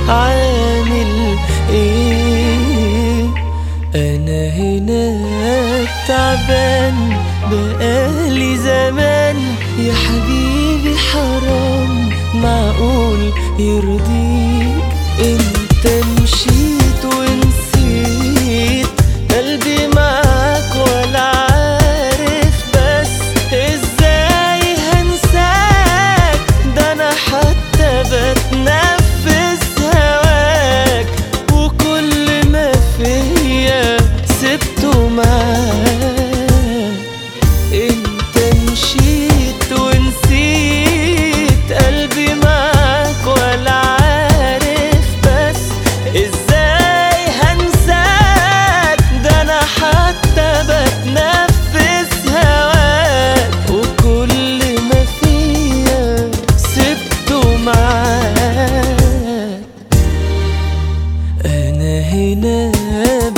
عامل ايه انا هنا تعبان بقالي زمان يا حبيبي حرام معقول يرضيك انت مشيت ونسيت قلبي معاك ولا عارف بس ازاي هنساك ده انا حتى بتنفس هواك وكل ما فيا سبته معاك انت مشيت ونسيت قلبي معاك ولا عارف بس ازاي هنساك ده انا حتى بتنفس هواك وكل ما فيا سبته معاك انا هنا